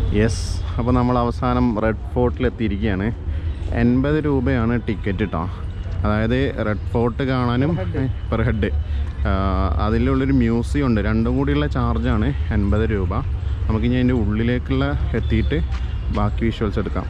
Yes അപ്പോൾ നമ്മൾ അവസാനം റെഡ് ഫോർട്ടിൽ എത്തിയിരിക്കുകയാണ് എൺപത് രൂപയാണ് ടിക്കറ്റ് കേട്ടോ അതായത് റെഡ് ഫോർട്ട് കാണാനും പെർ ഹെഡ് അതിലുള്ളൊരു മ്യൂസിയം ഉണ്ട് രണ്ടും കൂടിയുള്ള ചാർജാണ് എൺപത് രൂപ നമുക്കിനി അതിൻ്റെ ഉള്ളിലേക്കുള്ള എത്തിയിട്ട് ബാക്കി വിഷ്വൽസ് എടുക്കാം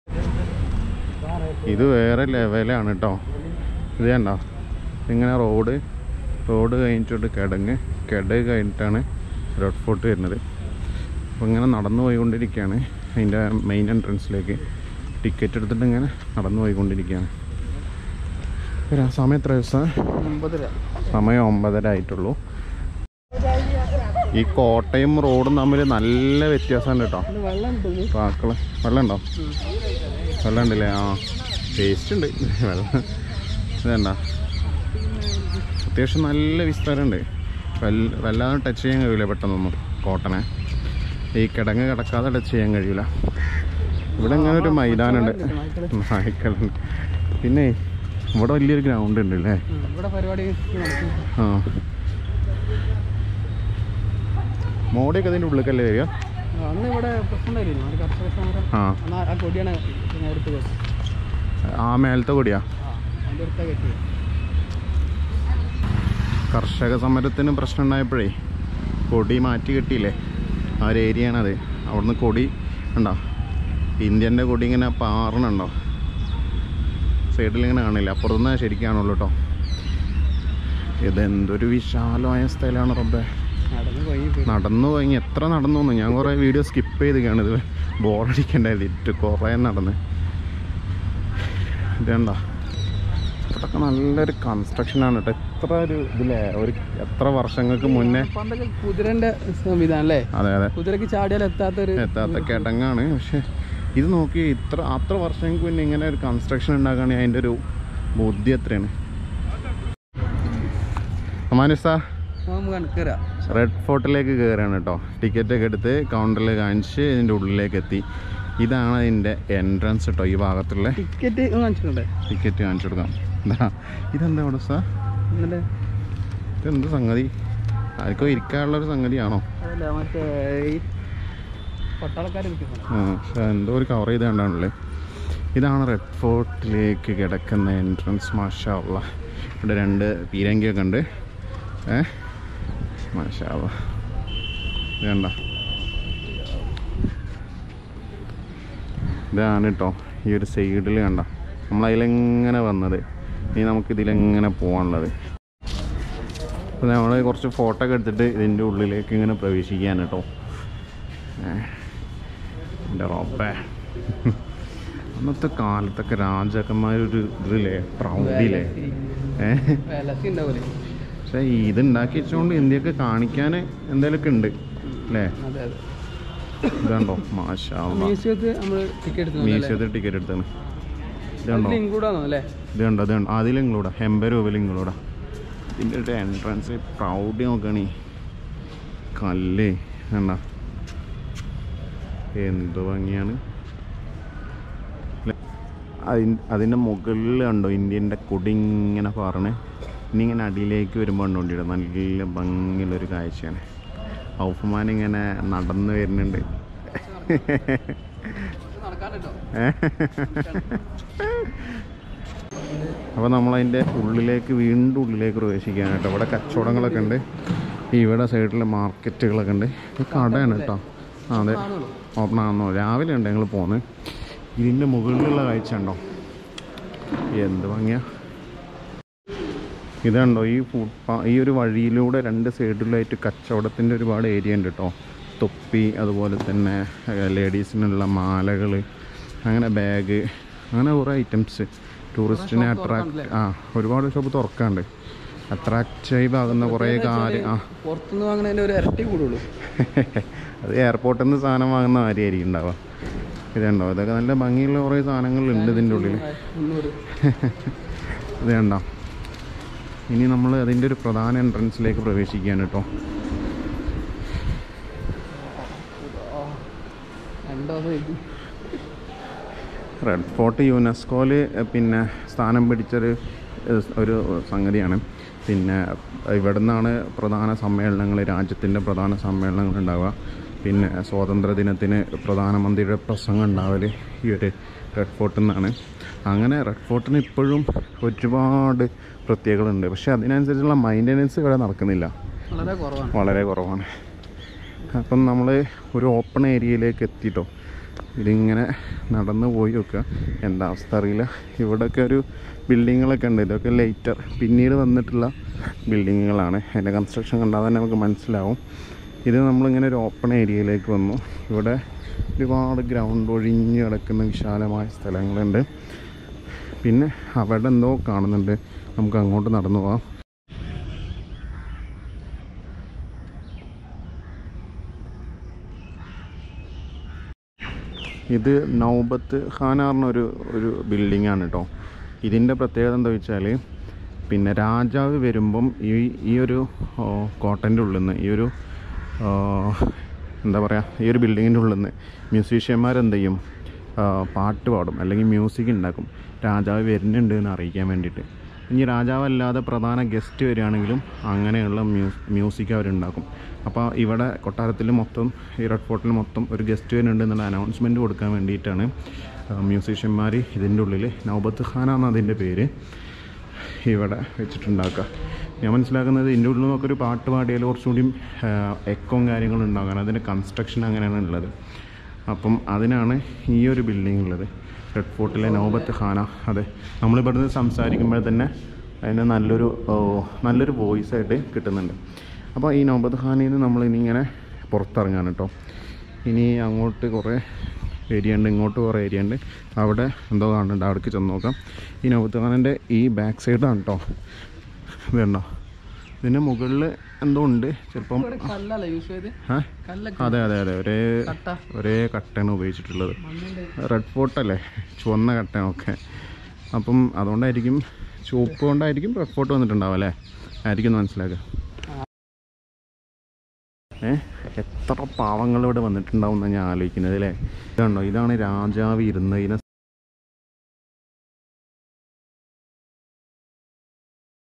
ഇത് വേറെ ലെവലാണ് കേട്ടോ ഇത് കണ്ടോ ഇങ്ങനെ റോഡ് റോഡ് കഴിഞ്ഞിട്ട് കിടങ്ങ് കിടങ്ങ് കഴിഞ്ഞിട്ടാണ് റെഡ് ഫോർട്ട് വരുന്നത് അപ്പോൾ ഇങ്ങനെ നടന്നു പോയിക്കൊണ്ടിരിക്കുകയാണ് അതിൻ്റെ മെയിൻ എൻട്രൻസിലേക്ക് ടിക്കറ്റ് എടുത്തിട്ട് ഇങ്ങനെ നടന്നു പോയിക്കൊണ്ടിരിക്കുകയാണ് ഒരു സമയം എത്ര ദിവസം ഒമ്പതര സമയം ഒമ്പതര ആയിട്ടുള്ളൂ ഈ കോട്ടയം റോഡും തമ്മിൽ നല്ല വ്യത്യാസമുണ്ട് കേട്ടോ ഇത് വെള്ളം ഉണ്ടോ പാക്കള് വെള്ളം ഉണ്ടോ വെള്ളം ഉണ്ടല്ലേ ആ ടേസ്റ്റ് ഉണ്ട് വെള്ളം ഇതണ്ട അത്യാവശ്യം നല്ല വിസ്താരമുണ്ട് വല്ല വല്ലാതെ ടച്ച് ചെയ്യാൻ കഴിയില്ല പെട്ടെന്നൊന്നും കോട്ടനെ ഈ കിടങ്ങ് കിടക്കാതെ ടച്ച് ചെയ്യാൻ കഴിയില്ല ഇവിടെ ഇങ്ങനെ ഒരു മൈതാനുണ്ട് നായ്ക്കളുണ്ട് പിന്നെ ഇവിടെ വലിയൊരു ഗ്രൗണ്ട് ഉണ്ട് അല്ലേ ഇവിടെ പരിപാടി നടക്കും ആ മോടിയൊക്കെ അതിൻ്റെ ഉള്ളിലേക്കല്ലേ വരിക അന്ന് ഇവിടെ പ്രശ്നം ഉണ്ടായിരുന്നു ഒരു കർഷക സമരം ആ അന്ന് ആ കൊടിയാണ് നേരത്തെ വെച്ചത് ആ മേലത്തെ കൊടിയാ ആ അതിൻ്റെ അടുത്താ കെട്ടിയത് കർഷക സമരത്തിന് പ്രശ്നം ഉണ്ടായപ്പോഴേ കൊടി മാറ്റി കിട്ടിയില്ലേ ആ ഒരു ഏരിയയാണത് അവിടുന്ന് കൊടി ഉണ്ടോ ഇന്ത്യൻ്റെ കൊടി ഇങ്ങനെ പാറണുണ്ടോ സൈഡിൽ ഇങ്ങനെ കാണില്ല അപ്പുറത്തുനിന്ന് ശരിക്കാണുള്ളൂ കേട്ടോ ഇതെന്തൊരു വിശാലമായ സ്ഥലമാണ് റബ്ബേ നടന്ന് പോയി പോയി. നടന്നു പോയി എത്ര നടന്നു എന്ന് ഞാൻ കുറേ വീഡിയോ സ്കിപ്പ് ചെയ്തൊക്കെയാണ് ഇത് ബോറടിക്കണ്ടായിരുന്നു കുറേ നടന്ന് ഇതേണ്ട ഇവിടൊക്കെ നല്ലൊരു കൺസ്ട്രക്ഷനാണ് കേട്ടോ എത്ര ഒരു ഇതില്ലേ ഒരു എത്ര വർഷങ്ങൾക്ക് മുന്നേ പണ്ടൊക്കെ കുതിരന്റെ സംവിധാനം അല്ലേ അതെ അതെ കുതിരക്ക് ചാടിയാൽ എത്താത്തൊരു എത്താത്ത കിടങ്ങാണ് പക്ഷെ ഇത് നോക്കി ഇത്ര അത്ര വർഷങ്ങൾക്ക് മുന്നേ ഇങ്ങനെ ഒരു കൺസ്ട്രക്ഷൻ ഉണ്ടാക്കുകയാണെങ്കിൽ അതിൻ്റെ ഒരു ബുദ്ധി എത്രയാണ് അമാനുസ നമുക്ക് കണക്കരാ റെഡ് ഫോർട്ടിലേക്ക് കയറുകയാണ് കേട്ടോ ടിക്കറ്റ് ഒക്കെ എടുത്ത് കൗണ്ടറിൽ കാണിച്ച് ഇതിൻ്റെ ഉള്ളിലേക്ക് എത്തി ഇതാണ് അതിൻ്റെ എൻട്രൻസ് കേട്ടോ ഈ ഭാഗത്തുള്ള ടിക്കറ്റ് കാണിച്ചിട്ടുണ്ടേ ടിക്കറ്റ് കാണിച്ചു കൊടുക്കാം ഇതാ ഇതെന്താ അവിടെ സാർ എന്നിട്ട് ഇതെന്ത് സംഗതി ആർക്കോ ഇരിക്കാനുള്ളൊരു സംഗതിയാണോ അതല്ല മറ്റേ ഈ പട്ടാളക്കാർ നിൽക്കുന്നത് ആ പക്ഷേ എന്തോ ഒരു കവർ ചെയ്ത് കണ്ടാണല്ലേ ഇതാണ് റെഡ് ഫോർട്ടിലേക്ക് കിടക്കുന്ന എൻട്രൻസ് മാഷാള്ള ഇവിടെ രണ്ട് പീരങ്കിയൊക്കെ ഉണ്ട് ഏ മാഷാള്ള ഇത് കണ്ട ഇതാണ് കേട്ടോ ഈ ഒരു സൈഡിൽ കണ്ട നമ്മളതിലെങ്ങനെ വന്നത് ഇനി നമുക്ക് ഇതിലെങ്ങനെ പോകാനുള്ളത് അപ്പോൾ നമ്മൾ കുറച്ച് ഫോട്ടോ ഒക്കെ എടുത്തിട്ട് ഇതിൻ്റെ ഉള്ളിലേക്ക് ഇങ്ങനെ പ്രവേശിക്കാൻ കേട്ടോ ഏഹ് എൻ്റെ റബ്ബേ അന്നത്തെ കാലത്തൊക്കെ രാജാക്കന്മാരൊരു ഇതില്ലേ പ്രൗഢിയില്ലേ ഏഹ് വിലസി ഉണ്ടാവൂലേ പക്ഷേ ഇതുണ്ടാക്കി വെച്ചുകൊണ്ട് ഇന്ത്യക്ക് കാണിക്കാൻ എന്തെങ്കിലുമൊക്കെ ഉണ്ട് അല്ലേ അതെ അതെ ഇതുണ്ടോ മാഷാ മ്യൂസിയത്തിൽ നമ്മൾ ടിക്കറ്റ് എടുത്തു മ്യൂസിയത്തിൽ ടിക്കറ്റ് എടുത്താണ് ഇതുണ്ടോ ഇൻക്ലൂഡാണോ അല്ലേ ഇത് കണ്ടോ ഇത് കണ്ടോ അതിലും ഇങ്ങൂടാ എൺപത് രൂപയിൽ ഇങ്ങൂടാ ഇതിൻ്റെ ഒരു എൻട്രൻസ് പ്രൗഡി നോക്കണേ കല്ലേ കണ്ട എന്ത് ഭംഗിയാണ് ല്ലേ? അതിൻ അതിൻ്റെ മുകളിൽ കണ്ടോ ഇന്ത്യൻ്റെ കൊടി ഇങ്ങനെ പറഞ്ഞ് ഇനി ഇങ്ങനെ അടിയിലേക്ക് വരുമ്പോൾ കണ്ടോണ്ടിട്ട് നല്ല ഭംഗിയുള്ളൊരു കാഴ്ചയാണ് ഔഫുമാൻ ഇങ്ങനെ നടന്നു വരുന്നുണ്ട് നടക്കാനുണ്ടോ അപ്പോൾ നമ്മളതിൻ്റെ ഉള്ളിലേക്ക് വീണ്ടും ഉള്ളിലേക്ക് പ്രവേശിക്കാനായിട്ട് ഇവിടെ കച്ചവടങ്ങളൊക്കെ ഉണ്ട് ഇവിടെ സൈഡിൽ മാർക്കറ്റുകളൊക്കെ ഉണ്ട് ഇത് കടയാണ് കേട്ടോ ആ അതെ ഓപ്പൺ ആണെന്നോ രാവിലെ ഉണ്ട് ഞങ്ങൾ പോകുന്നത് ഇതിൻ്റെ മുകളിലുള്ള കാഴ്ച ഉണ്ടോ എന്ത് ഭംഗിയാ ഇതുണ്ടോ ഈ ഫുട്പാ ഈ ഒരു വഴിയിലൂടെ രണ്ട് സൈഡിലായിട്ട് കച്ചവടത്തിൻ്റെ ഒരുപാട് ഏരിയ ഉണ്ട് കേട്ടോ തൊപ്പി അതുപോലെ തന്നെ ലേഡീസിനുള്ള മാലകൾ അങ്ങനെ ബാഗ് അങ്ങനെ കുറേ ഐറ്റംസ് ടൂറിസ്റ്റിനെ അട്രാക്ട് ആ ഒരുപാട് ഷോപ്പ് തുറക്കാണ്ട് അട്രാക്റ്റീവ് ആകുന്ന കുറേ കാര്യം ആ പുറത്തുനിന്ന് വാങ്ങുന്നതിൻ്റെ ഒരു ഇരട്ടി കൂടുള്ളൂ അത് എയർപോർട്ടിൽ നിന്ന് സാധനം വാങ്ങുന്ന മാതിരിയായിരിക്കും ഉണ്ടാവുക ഇതുണ്ടോ ഇതൊക്കെ നല്ല ഭംഗിയുള്ള കുറേ സാധനങ്ങളുണ്ട് ഇതിൻ്റെ ഉള്ളിൽ മുന്നൂറ് ഇത് കണ്ടോ ഇനി നമ്മൾ അതിൻ്റെ ഒരു പ്രധാന എൻട്രൻസിലേക്ക് പ്രവേശിക്കുകയാണ് കേട്ടോ രണ്ടോ ഇത് റെഡ് ഫോർട്ട് യുനെസ്കോയിൽ പിന്നെ സ്ഥാനം പിടിച്ചൊരു ഏഹ്, ഒരു സംഗതിയാണ് പിന്നെ ഇവിടെ നിന്നാണ് പ്രധാന സമ്മേളനങ്ങൾ രാജ്യത്തിൻ്റെ പ്രധാന സമ്മേളനങ്ങൾ ഉണ്ടാവുക പിന്നെ സ്വാതന്ത്ര്യ ദിനത്തിന് പ്രധാനമന്ത്രിയുടെ പ്രസംഗം ഉണ്ടാവൽ ഈ ഒരു റെഡ് ഫോർട്ടിൽ നിന്നാണ് അങ്ങനെ റെഡ് ഫോർട്ടിന് ഇപ്പോഴും ഒരുപാട് പ്രത്യേകതകളുണ്ട് പക്ഷേ അതിനനുസരിച്ചുള്ള മൈൻ്റനൻസ് ഇവിടെ നടക്കുന്നില്ല വളരെ കുറവാണ് വളരെ കുറവാണ് അപ്പം നമ്മൾ ഒരു ഓപ്പൺ ഏരിയയിലേക്ക് എത്തിയിട്ടോ ഇതിങ്ങനെ നടന്നു പോയി നോക്കുക എന്താ അവസ്ഥ അറിയില്ല ഇവിടെയൊക്കെ ഒരു ബിൽഡിങ്ങുകളൊക്കെ ഉണ്ട് ഇതൊക്കെ ലേറ്റർ പിന്നീട് വന്നിട്ടുള്ള ബിൽഡിങ്ങുകളാണ് അതിൻ്റെ കൺസ്ട്രക്ഷൻ കണ്ടാൽ തന്നെ നമുക്ക് മനസ്സിലാവും ഇത് നമ്മളിങ്ങനെ ഒരു ഓപ്പൺ ഏരിയയിലേക്ക് വന്നു ഇവിടെ ഒരുപാട് ഗ്രൗണ്ട് ഒഴിഞ്ഞ് കിടക്കുന്ന വിശാലമായ സ്ഥലങ്ങളുണ്ട് പിന്നെ അവിടെ എന്തോ കാണുന്നുണ്ട് നമുക്ക് അങ്ങോട്ട് നടന്നു പോവാം ഇത് നൗബത്ത് ഖാൻ പറഞ്ഞൊരു ഒരു ബിൽഡിംഗ് ആണ് കേട്ടോ ഇതിൻ്റെ പ്രത്യേകത എന്താ വെച്ചാൽ പിന്നെ രാജാവ് വരുമ്പം ഈ ഈ ഒരു ഓ, കോട്ടൻ്റെ ഉള്ളിൽ നിന്ന് ഈ ഒരു ആ, എന്താ പറയുക ഈ ഒരു ബിൽഡിങ്ങിൻ്റെ ഉള്ളിൽ നിന്ന് മ്യൂസീഷ്യന്മാർ എന്ത് ചെയ്യും ആ, പാട്ട് പാടും അല്ലെങ്കിൽ മ്യൂസിക് ഉണ്ടാക്കും രാജാവ് വരുന്നുണ്ട് എന്ന് അറിയിക്കാൻ വേണ്ടിയിട്ട് ഇനി രാജാവല്ലാതെ പ്രധാന ഗസ്റ്റ് വരികയാണെങ്കിലും അങ്ങനെയുള്ള മ്യൂസ് മ്യൂസിക് അവരുണ്ടാക്കും അപ്പോൾ ഇവിടെ കൊട്ടാരത്തിൽ മൊത്തം ഈ റെഡ് ഫോർട്ടിൽ മൊത്തം ഒരു ഗസ്റ്റ് വരുന്നുണ്ട് എന്നുള്ള അനൗൺസ്മെൻറ്റ് കൊടുക്കാൻ വേണ്ടിയിട്ടാണ് മ്യൂസീഷ്യന്മാർ ഇതിൻ്റെ ഉള്ളിൽ നൗബത്ത് ഖാന എന്ന അതിൻ്റെ പേര് ഇവിടെ വെച്ചിട്ടുണ്ടാക്കുക ഞാൻ മനസ്സിലാക്കുന്നത് ഇതിൻ്റെ ഉള്ളിൽ നിന്നൊക്കെ ഒരു പാട്ട് പാടിയാൽ കുറച്ചുകൂടി എക്കോം കാര്യങ്ങളും ഉണ്ടാകാൻ അതിൻ്റെ കൺസ്ട്രക്ഷൻ അങ്ങനെയാണ് ഉള്ളത് അപ്പം അതിനാണ് ഈ ഒരു ബിൽഡിംഗ് ഉള്ളത് റെഡ് ഫോർട്ടിലെ നൗബത്ത് ഖാന അതെ നമ്മളിവിടുന്ന് സംസാരിക്കുമ്പോൾ തന്നെ അതിന് നല്ലൊരു ഓ, നല്ലൊരു വോയിസ് ആയിട്ട് കിട്ടുന്നുണ്ട് അപ്പോൾ ഈ നൗബത്ത് ഖാനയിൽ നിന്ന് നമ്മൾ ഇനി ഇങ്ങനെ പുറത്തിറങ്ങാൻ കേട്ടോ ഇനി അങ്ങോട്ട് കുറേ ഏരിയ ഉണ്ട് ഇങ്ങോട്ട് കുറേ ഏരിയ ഉണ്ട് അവിടെ എന്തോ കാണുന്നുണ്ട് അവിടേക്ക് ചെന്ന് നോക്കാം ഈ നൗബത്ത് ഖാനൻ്റെ ഈ ബാക്ക് സൈഡാണ് കേട്ടോ ഇതുണ്ടോ ഇതിൻ്റെ മുകളിൽ എന്തോ ഉണ്ട് ചിലപ്പം ഇവിടെ കല്ലല്ല യൂസ് ചെയ്ത് ഏ? കല്ലൊക്കെ അതെ അതെ അതെ ഒരേ കട്ട ഒരേ കട്ടയാണ് ഉപയോഗിച്ചിട്ടുള്ളത് മണ്ണിന്റെ റെഡ് ഫോർട്ടല്ലേ ചുവന്ന കട്ടയൊക്കെ അപ്പം അതുകൊണ്ടായിരിക്കും ചുവപ്പ് കൊണ്ടായിരിക്കും റെഡ് ഫോർട്ട് വന്നിട്ടുണ്ടാവും അല്ലേ ആയിരിക്കും എന്ന് മനസ്സിലാക്കുക ഏ എത്ര പാവങ്ങൾ ഇവിടെ വന്നിട്ടുണ്ടാവും എന്നാണ് ഞാൻ ആലോചിക്കുന്നത് അല്ലേ ഇതുണ്ടോ ഇതാണ് രാജാവ് ഇരുന്നതിനെ